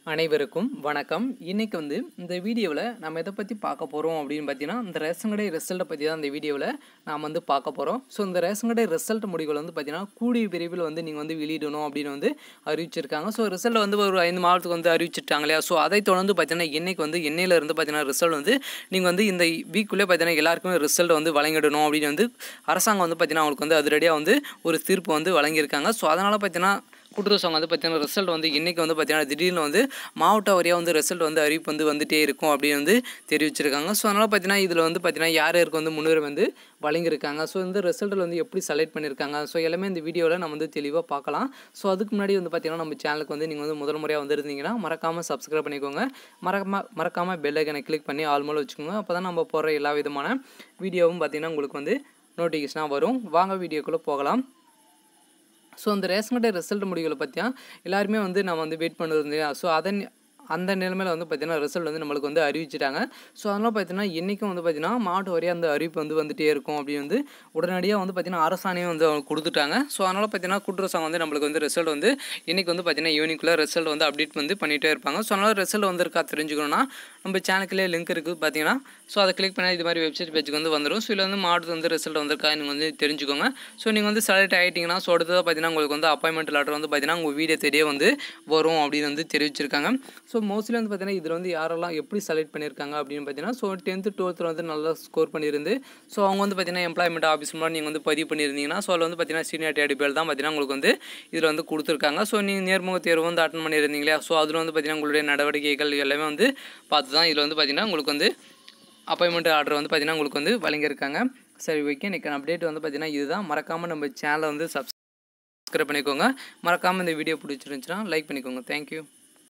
அனைவருக்கும் வணக்கம் இன்னைக்கு வந்து இந்த வீடியோவில் நம்ம எதை பற்றி பார்க்க போகிறோம் அப்படின்னு பார்த்தீங்கன்னா இந்த ரேஷன் கடை ரிசல்ட்டை பற்றி தான் இந்த வீடியோவில் நாம் வந்து பார்க்க போகிறோம் ஸோ இந்த ரேஷன் கடை ரிசல்ட் முடிவுகள் வந்து பார்த்தீங்கன்னா கூடிய விரைவில் வந்து நீங்கள் வந்து வெளியிடணும் அப்படின்னு வந்து அறிவிச்சிருக்காங்க ஸோ ரிசல்ட் வந்து ஒரு ஐந்து மாதத்துக்கு வந்து அறிவிச்சிட்டாங்க இல்லையா ஸோ அதை தொடர்ந்து பார்த்தீங்கன்னா இன்னைக்கு வந்து எண்ணெயில இருந்து பார்த்தீங்கன்னா ரிசல்ட் வந்து நீங்கள் வந்து இந்த வீக்குள்ளே பார்த்தீங்கன்னா எல்லாருக்குமே ரிசல்ட் வந்து வழங்கிடணும் அப்படின்னு வந்து அரசாங்கம் வந்து பார்த்தீங்கன்னா அவங்களுக்கு வந்து அதிரடியாக வந்து ஒரு தீர்ப்பு வந்து வழங்கியிருக்காங்க ஸோ அதனால் பார்த்தீங்கன்னா கூட்டுறவு சங்கம் வந்து பார்த்தீங்கன்னா ரிசல்ட் வந்து இன்றைக்கி வந்து பார்த்தீங்கன்னா திடீர்னு வந்து மாவட்ட வாரியாக வந்து ரிசல்ட் வந்து அறிவிப்பு வந்து வந்துட்டே இருக்கும் அப்படின்னு வந்து தெரிவிச்சிருக்காங்க ஸோ அதனால் பார்த்தீங்கன்னா இதில் வந்து பார்த்தீங்கன்னா யார் யாருக்கு வந்து முன்னுரிமை வந்து வழங்கியிருக்காங்க ஸோ இந்த ரிசல்ட்டில் வந்து எப்படி செலக்ட் பண்ணியிருக்காங்க ஸோ எல்லாமே இந்த வீடியோவில் நம்ம வந்து தெளிவாக பார்க்கலாம் ஸோ அதுக்கு முன்னாடி வந்து பார்த்தீங்கன்னா நம்ம சேனலுக்கு வந்து நீங்கள் வந்து முதல் முறையாக வந்திருந்தீங்கன்னா மறக்காமல் சப்ஸ்கிரைப் பண்ணிக்கோங்க மறக்காம மறக்காமல் பெல் ஐக்கனை கிளிக் பண்ணி ஆல் மேலே வச்சுக்கோங்க அப்போ தான் நம்ம போடுற எல்லா விதமான வீடியோவும் பார்த்தீங்கன்னா உங்களுக்கு வந்து நோட்டிஃபிகேஷனாக வரும் வாங்க வீடியோக்குள்ளே போகலாம் ஸோ அந்த ரேஷன் கடை ரிசல்ட் முடிவுகளை பற்றியா எல்லாருமே வந்து நம்ம வந்து வெயிட் பண்ணிருந்தோம் ஸோ அதன் அந்த நிலைமையில் வந்து பார்த்திங்கன்னா ரிசல்ட் வந்து நம்மளுக்கு வந்து அறிவிச்சிட்டாங்க ஸோ அதனால் பார்த்தீங்கன்னா இன்றைக்கும் வந்து பார்த்திங்கன்னா மாவட்ட வரையாக அந்த அறிவிப்பு வந்து வந்துகிட்டே இருக்கும் அப்படின்னு வந்து உடனடியாக வந்து பார்த்திங்கன்னா அரசாணையும் வந்து அவங்க கொடுத்துட்டாங்க ஸோ அதனால் பார்த்தீங்கன்னா கூட்டுறவு சங்கம் வந்து நம்மளுக்கு வந்து ரிசல்ட் வந்து இன்றைக்கி வந்து பார்த்திங்கன்னா ஈவினிங்குள்ளே ரிசல்ட் வந்து அப்டேட் வந்து பண்ணிகிட்டே இருப்பாங்க ஸோ அதனால் ரிசல்ட் வந்திருக்கா தெரிஞ்சுக்கணும்னா நம்ம சேனலுக்குள்ளே லிங்க் இருக்குது பார்த்தீங்கன்னா ஸோ அதை கிளிக் பண்ணால் இது மாதிரி வெப்சைட் பேஜுக்கு வந்து வந்துடும் ஸோ இதில் வந்து மாவட்டத்தில் வந்து ரிசல்ட் வந்திருக்கா நீங்கள் வந்து தெரிஞ்சுக்கோங்க ஸோ நீங்கள் வந்து செலக்ட் ஆகிட்டிங்கன்னா ஸோ அடுத்ததாக பார்த்தீங்கன்னா உங்களுக்கு வந்து அப்பாயின்மெண்ட் லெட்டர் வந்து பார்த்தீங்கன்னா உங்கள் வீடியோ தேடியே வந்து வரும் அப்படின்னு வந்து தெரிவிச்சிருக்காங்க ஸோ மோஸ்ட்லி வந்து பார்த்தீங்கன்னா இதில் வந்து யாரெல்லாம் எப்படி செலக்ட் பண்ணியிருக்காங்க அப்படின்னு பார்த்தீங்கன்னா ஸோ டென்த்து டுவெல்த்தில் வந்து நல்லா ஸ்கோர் பண்ணியிருந்து ஸோ அவங்க வந்து பார்த்தீங்கன்னா எம்ப்ளாய்மெண்ட் ஆஃபீஸ் மூலம் நீங்கள் வந்து பதிவு பண்ணியிருந்தீங்கன்னா ஸோ அதில் வந்து பார்த்தீங்கன்னா சீனியாரிட்டி அடிப்படையில் தான் பார்த்தீங்கன்னா உங்களுக்கு வந்து இதில் வந்து கொடுத்துருக்காங்க ஸோ நீங்கள் நேர்முக தேர்வு வந்து அட்டன் பண்ணியிருந்தீங்க இல்லையா ஸோ அதில் வந்து பார்த்தீங்கன்னா உங்களுடைய நடவடிக்கைகள் எல்லாமே வந்து பார்த்து தான் இதில் வந்து பார்த்தீங்கன்னா உங்களுக்கு வந்து அப்பாயின்மெண்ட் ஆர்டர் வந்து பார்த்தீங்கன்னா உங்களுக்கு வந்து வழங்கியிருக்காங்க சரி ஓகே இன்றைக்கி அப்டேட் வந்து பார்த்தீங்கன்னா இதுதான் மறக்காமல் நம்ம சேனலை வந்து சப்ஸ்கிரைப் பண்ணிக்கோங்க மறக்காமல் இந்த வீடியோ பிடிச்சிருந்துச்சுன்னா லைக் பண்ணிக்கோங்க தேங்க்யூ